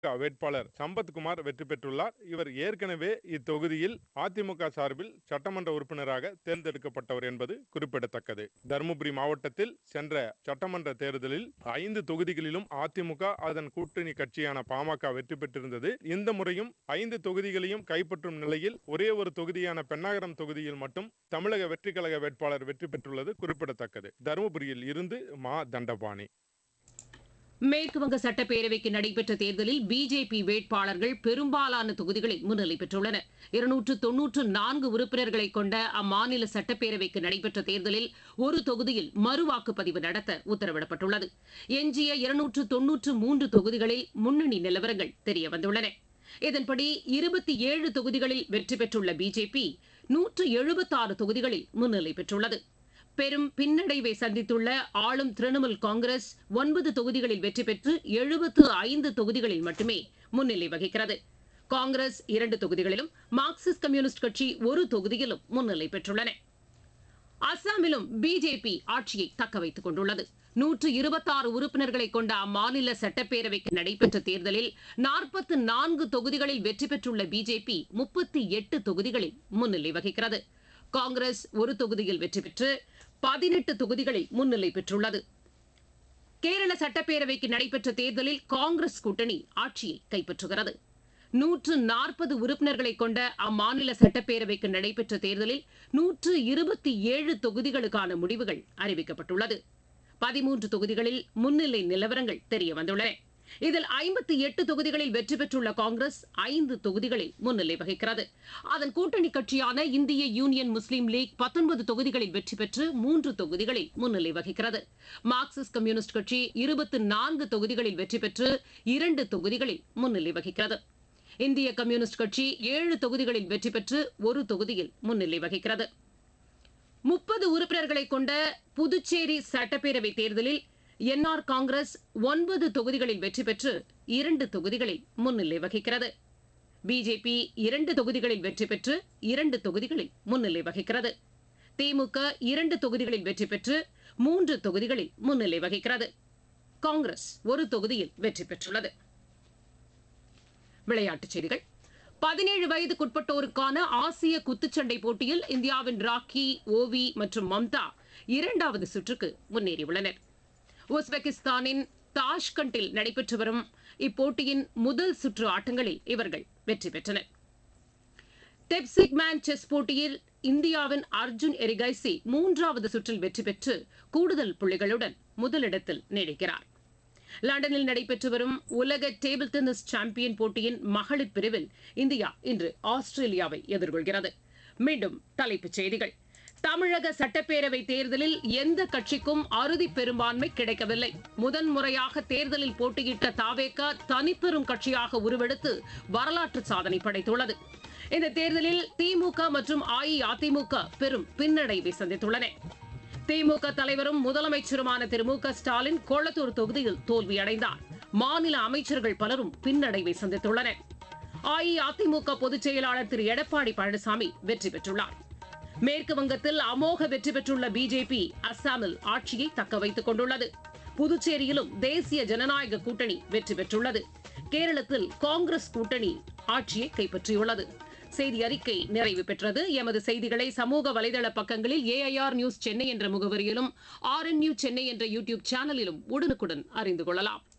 வேட்பாளர் சம்பத்குமார் வெற்றி பெற்றுள்ளார் இவர் ஏற்கனவே இத்தொகுதியில் அதிமுக சார்பில் சட்டமன்ற உறுப்பினராக தேர்ந்தெடுக்கப்பட்டவர் என்பது குறிப்பிடத்தக்கது தருமபுரி மாவட்டத்தில் சென்ற சட்டமன்ற தேர்தலில் ஐந்து தொகுதிகளிலும் அதிமுக அதன் கூட்டணி கட்சியான பாமக வெற்றி பெற்றிருந்தது இந்த முறையும் ஐந்து தொகுதிகளையும் கைப்பற்றும் நிலையில் ஒரே ஒரு தொகுதியான பெண்ணாகரம் தொகுதியில் மட்டும் தமிழக வெற்றி கழக வேட்பாளர் வெற்றி பெற்றுள்ளது குறிப்பிடத்தக்கது தருமபுரியில் இருந்து மா தண்டபாணி மேற்குவங்க சட்டப்பேரவைக்கு நடைபெற்ற தேர்தலில் பிஜேபி வேட்பாளர்கள் பெரும்பாலான தொகுதிகளில் முன்னிலை பெற்றுள்ளனர் இருநூற்று தொன்னூற்று நான்கு உறுப்பினர்களை கொண்ட அம்மாநில சட்டப்பேரவைக்கு நடைபெற்ற தேர்தலில் ஒரு தொகுதியில் மறுவாக்குப்பதிவு நடத்த உத்தரவிடப்பட்டுள்ளது எஞ்சிய இருநூற்று தொன்னூற்று மூன்று தொகுதிகளில் முன்னணி நிலவரங்கள் தெரியவந்துள்ளன இதன்படி இருபத்தி ஏழு தொகுதிகளில் வெற்றி பெற்றுள்ள பிஜேபி நூற்று எழுபத்தாறு தொகுதிகளில் முன்னிலை பெற்றுள்ளது பெரும் பின்னடைவை சந்தித்துள்ள ஆளும் திரிணாமுல் காங்கிரஸ் ஒன்பது தொகுதிகளில் வெற்றி பெற்று எழுபத்து ஐந்து தொகுதிகளில் மட்டுமே முன்னிலை வகிக்கிறது காங்கிரஸ் இரண்டு தொகுதிகளிலும் மார்க்சிஸ்ட் கம்யூனிஸ்ட் கட்சி ஒரு தொகுதியிலும் முன்னிலை பெற்றுள்ளன அஸ்ஸாமிலும் பிஜேபி ஆட்சியை தக்க வைத்துக் கொண்டுள்ளது நூற்று இருபத்தாறு உறுப்பினர்களை கொண்ட அம்மாநில சட்டப்பேரவைக்கு நடைபெற்ற தேர்தலில் நாற்பத்து நான்கு தொகுதிகளில் வெற்றி பெற்றுள்ள பிஜேபி முப்பத்தி எட்டு தொகுதிகளில் முன்னிலை வகிக்கிறது காங்கிரஸ் ஒரு தொகுதியில் வெற்றி பெற்று பதினெட்டு தொகுதிகளில் முன்னிலை பெற்றுள்ளது கேரள சட்டப்பேரவைக்கு நடைபெற்ற தேர்தலில் காங்கிரஸ் கூட்டணி ஆட்சியை கைப்பற்றுகிறது நூற்று நாற்பது உறுப்பினர்களை கொண்ட அம்மாநில சட்டப்பேரவைக்கு நடைபெற்ற தேர்தலில் நூற்று இருபத்தி ஏழு தொகுதிகளுக்கான முடிவுகள் அறிவிக்கப்பட்டுள்ளது பதிமூன்று தொகுதிகளில் முன்னிலை நிலவரங்கள் தெரியவந்துள்ளன இதில் ஐம்பத்தி எட்டு தொகுதிகளில் வெற்றி பெற்றுள்ள காங்கிரஸ் ஐந்து தொகுதிகளில் முன்னிலை வகிக்கிறது அதன் கூட்டணி கட்சியான இந்திய யூனியன் முஸ்லீம் லீக் பத்தொன்பது தொகுதிகளில் வெற்றி பெற்று மூன்று தொகுதிகளில் முன்னிலை வகிக்கிறது மார்க்சிஸ்ட் கம்யூனிஸ்ட் கட்சி இருபத்தி நான்கு தொகுதிகளில் வெற்றி பெற்று இரண்டு தொகுதிகளில் முன்னிலை வகிக்கிறது இந்திய கம்யூனிஸ்ட் கட்சி ஏழு தொகுதிகளில் வெற்றி பெற்று ஒரு தொகுதியில் முன்னிலை வகிக்கிறது முப்பது உறுப்பினர்களை கொண்ட புதுச்சேரி சட்டப்பேரவை தேர்தலில் என்ஆர் காங்கிரஸ் ஒன்பது தொகுதிகளில் வெற்றி பெற்று இரண்டு தொகுதிகளில் முன்னிலை வகிக்கிறது பிஜேபி இரண்டு தொகுதிகளில் வெற்றி பெற்று இரண்டு தொகுதிகளில் முன்னிலை வகிக்கிறது திமுக இரண்டு தொகுதிகளில் வெற்றி பெற்று மூன்று தொகுதிகளில் முன்னிலை வகிக்கிறது காங்கிரஸ் ஒரு தொகுதியில் வெற்றி பெற்றுள்ளது விளையாட்டுச் செய்திகள் பதினேழு வயதுக்குட்பட்டோருக்கான ஆசிய குத்துச்சண்டை போட்டியில் இந்தியாவின் ராக்கி ஓவி மற்றும் மம்தா இரண்டாவது சுற்றுக்கு முன்னேறியுள்ளனர் உஸ்பெகிஸ்தானின் தாஷ்கண்டில் நடைபெற்று வரும் இப்போட்டியின் முதல் சுற்று ஆட்டங்களில் இவர்கள் வெற்றி பெற்றனர் டெப்சிக்மேன் செஸ் போட்டியில் இந்தியாவின் அர்ஜுன் எரிகைசி மூன்றாவது சுற்றில் வெற்றி பெற்று கூடுதல் புள்ளிகளுடன் முதலிடத்தில் நீடிக்கிறார் லண்டனில் நடைபெற்று வரும் உலக டேபிள் டென்னிஸ் சாம்பியன் போட்டியின் மகளிர் பிரிவில் இந்தியா இன்று ஆஸ்திரேலியாவை எதிர்கொள்கிறது மீண்டும் தலைப்புச் செய்திகள் தமிழக சட்டப்பேரவை தேர்தலில் எந்த கட்சிக்கும் அறுதி பெரும்பான்மை கிடைக்கவில்லை முதன்முறையாக தேர்தலில் போட்டியிட்ட தாவேகா தனிப்பெரும் கட்சியாக உருவெடுத்து வரலாற்று சாதனை படைத்துள்ளது இந்த தேர்தலில் திமுக மற்றும் அஇஅதிமுக பெரும் பின்னடைவை சந்தித்துள்ளன திமுக தலைவரும் முதலமைச்சருமான திரு மு க ஸ்டாலின் கொளத்தூர் தொகுதியில் தோல்வியடைந்தார் மாநில அமைச்சர்கள் பலரும் பின்னடைவை சந்தித்துள்ளனர் அஇஅதிமுக பொதுச் செயலாளர் திரு எடப்பாடி பழனிசாமி வெற்றி பெற்றுள்ளார் மேற்கு வங்கத்தில் அமோக வெற்றி பெற்றுள்ள பிஜேபி அஸ்ஸாமில் ஆட்சியை தக்க வைத்துக் கொண்டுள்ளது புதுச்சேரியிலும் தேசிய ஜனநாயக கூட்டணி வெற்றி பெற்றுள்ளது கேரளத்தில் காங்கிரஸ் கூட்டணி ஆட்சியை கைப்பற்றியுள்ளது செய்தி அறிக்கை நிறைவு பெற்றது எமது செய்திகளை சமூக வலைதள பக்கங்களில் ஏஐஆர் நியூஸ் சென்னை என்ற முகவரியிலும் ஆர் என் நியூஸ் சென்னை என்ற யூடியூப் சேனலிலும் உடனுக்குடன் அறிந்து கொள்ளலாம்